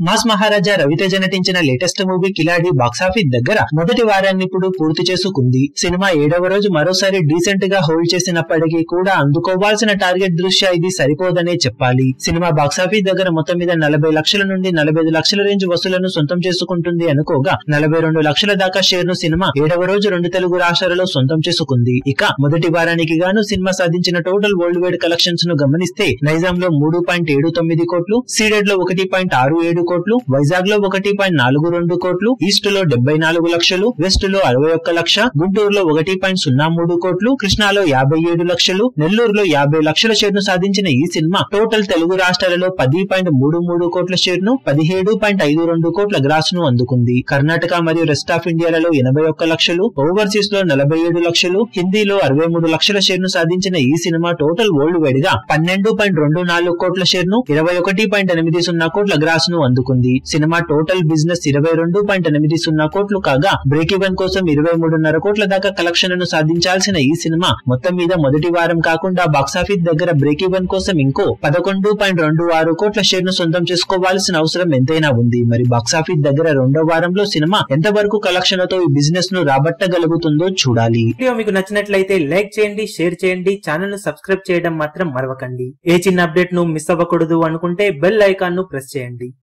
mass మహారాజా రవితేజ నటించిన latest movie కిలాడి box office దగ్గర మొదటి వారాన్ని ఇప్పుడు పూర్తి చేసుకుంది సినిమా ఏడవ రోజు మరోసారి డీసెంట్ గా హోల్డ్ చేసినప్పటికీ కూడా అందుకోవాల్సిన టార్గెట్ దృష్ట్యా ఇది సరిపోదనే చెప్పాలి సినిమా బాక్సాఫీస్ దగ్గర మొత్తం మీద నలభై లక్షల నుండి నలభై ఐదు లక్షల రేంజ్ వసూలను సొంతం చేసుకుంటుంది అనుకోగా నలభై రెండు లక్షల దాకా షేర్ ను సినిమా ఏడవ రోజు రెండు తెలుగు రాష్ట్రాలలో సొంతం చేసుకుంది ఇక మొదటి వారానికి గాను సినిమా సాధించిన టోటల్ వరల్డ్ వైడ్ కలెక్షన్స్ ను గమనిస్తే నైజాం లో మూడు పాయింట్ ఏడు తొమ్మిది కోట్లు సీడెడ్ లో ఒకటి పాయింట్ ఆరు ఏడు కోట్లు వైజాగ్ లో ఒకటి పాయింట్ నాలుగు రెండు కోట్లు ఈస్ట్ లో డెబ్బై నాలుగు లక్షలు వెస్ట్ లో అరవై ఒక్క లక్ష గుంటూరులో ఒకటి పాయింట్ సున్నా మూడు కోట్లు కృష్ణాలో యాభై ఏడు లక్షలు నెల్లూరులో యాభై లక్షల షేర్ ను సాధించిన ఈ సినిమా టోటల్ తెలుగు రాష్ట్రాలలో పది పాయింట్ మూడు మూడు కోట్ల షేర్ ను పదిహేడు పాయింట్ ఐదు రెండు కోట్ల గ్రాస్ ను అందుకుంది కర్ణాటక మరియు రెస్ట్ ఆఫ్ ఇండియాలలో ఎనభై ఒక్క లక్షలు ఓవర్సీస్ లో నలభై ఏడు లక్షలు హిందీలో అరవై మూడు లక్షల షేర్ ను సాధించిన ఈ సినిమా టోటల్ వరల్డ్ వైడ్ గా పన్నెండు పాయింట్ రెండు నాలుగు కోట్ల షేర్ ను ఇరవై ఒకటి పాయింట్ ఎనిమిది సున్నా కోట్ల గ్రాస్ ను అందుకుంది సినిమా టోటల్ బిజినెస్ ఇరవై రెండు పాయింట్ ఎనిమిది సున్నా కోట్లు కాగా బ్రేక్ ఈవెన్ కోసం ఇరవై మూడున్నర కోట్ల దాకా కలెక్షన్లను సాధించాల్సిన ఈ సినిమా మొత్తం మీద మొదటి వారం కాకుండా బాక్సాఫీస్ దగ్గర బ్రేక్ ఈవెన్ కోసం ఇంకో పదకొండు పాయింట్ రెండు ఆరు కోట్ల షేర్ ను సొంతం చేసుకోవాల్సిన అవసరం ఎంతైనా ఉంది మరి బాక్సాఫీస్ దగ్గర రెండో వారంలో సినిమా ఎంతవరకు కలెక్షన్లతో ఈ బిజినెస్ ను రాబట్టగలుగుతుందో చూడాలి వీడియో మీకు నచ్చినట్లయితే లైక్ చేయండి షేర్ చేయండి ఛానల్ ను సబ్స్క్రైబ్ చేయడం మాత్రం మరవకండి ఏ చిన్న అప్డేట్ ను మిస్ అవ్వకూడదు అనుకుంటే బెల్ ఐకాన్ ను ప్రెస్ చేయండి